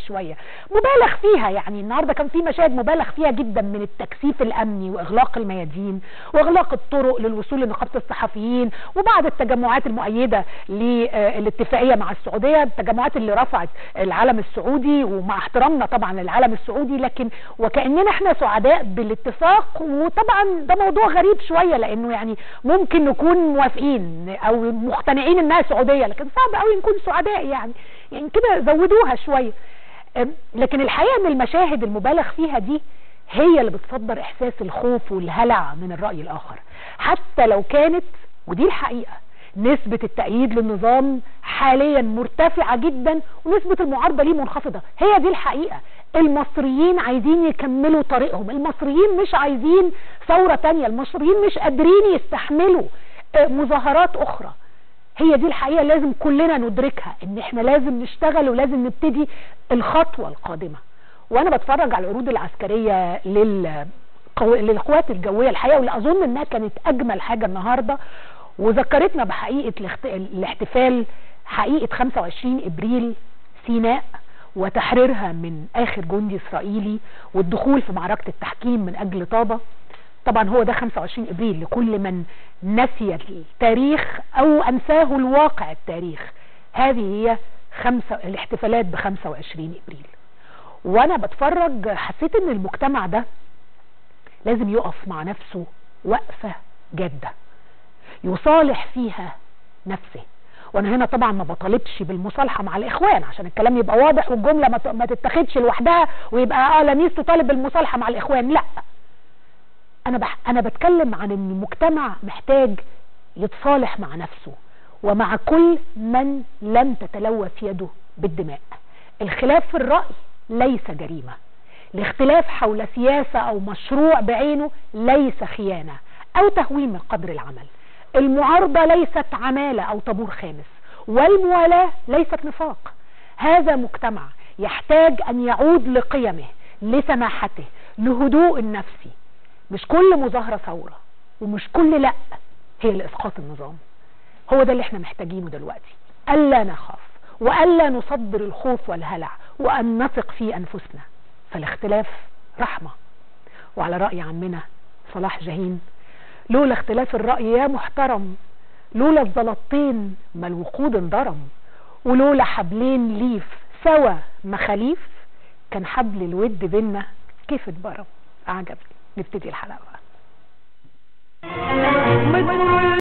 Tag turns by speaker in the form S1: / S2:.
S1: شويه مبالغ فيها يعني النهارده كان في مشاهد مبالغ فيها جدا من التكثيف الامني واغلاق الميادين واغلاق الطرق للوصول لنقابه الصحفيين وبعض التجمعات المؤيده للاتفاقيه مع السعوديه التجمعات اللي رفعت العلم السعودي ومع احترامنا طبعا للعلم السعودي لكن وكاننا احنا سعداء بالاتفاق وطبعا ده موضوع غريب شويه لانه يعني ممكن نكون موافقين او مقتنعين انها سعوديه لكن صعب قوي نكون سعداء يعني يعني كده زودوها شويه لكن الحقيقه ان المشاهد المبالغ فيها دي هي اللي بتصدر احساس الخوف والهلع من الراي الاخر حتى لو كانت ودي الحقيقه نسبة التأييد للنظام حاليا مرتفعة جدا ونسبة المعارضة ليه منخفضة هي دي الحقيقة المصريين عايزين يكملوا طريقهم المصريين مش عايزين ثورة تانية المصريين مش قادرين يستحملوا مظاهرات أخرى هي دي الحقيقة لازم كلنا ندركها ان احنا لازم نشتغل ولازم نبتدي الخطوة القادمة وانا بتفرج على العروض العسكرية لل للقوات الجوية الحقيقة واللي اظن انها كانت اجمل حاجة النهاردة وذكرتنا بحقيقة الاحتفال حقيقة 25 ابريل سيناء وتحريرها من اخر جندي اسرائيلي والدخول في معركة التحكيم من اجل طابة طبعا هو ده 25 ابريل لكل من نسي التاريخ او انساه الواقع التاريخ هذه هي خمسة الاحتفالات ب 25 ابريل وانا بتفرج حسيت ان المجتمع ده لازم يقف مع نفسه وقفة جادة يصالح فيها نفسه وانا هنا طبعا ما بطالبش بالمصالحه مع الاخوان عشان الكلام يبقى واضح والجمله ما تتاخدش لوحدها ويبقى اه لميس تطالب بالمصالحه مع الاخوان لا انا بح انا بتكلم عن ان المجتمع محتاج يتصالح مع نفسه ومع كل من لم تتلوث يده بالدماء الخلاف في الراي ليس جريمه الاختلاف حول سياسه او مشروع بعينه ليس خيانه او تهوين من قدر العمل المعارضه ليست عماله او طابور خامس والموالاه ليست نفاق هذا مجتمع يحتاج ان يعود لقيمه لسماحته لهدوء النفسي مش كل مظاهرة ثورة ومش كل لا هي لإسقاط النظام هو ده اللي احنا محتاجينه دلوقتي ألا نخاف وألا نصدر الخوف والهلع وأن نثق في أنفسنا فالاختلاف رحمة وعلى رأي عمنا صلاح جاهين لولا اختلاف الرأي يا محترم لولا الزلطين ما الوقود انضرم ولولا حبلين ليف سوا مخاليف كان حبل الود بينا كيف اتبرم عجبني نبتدي الحلقة بقى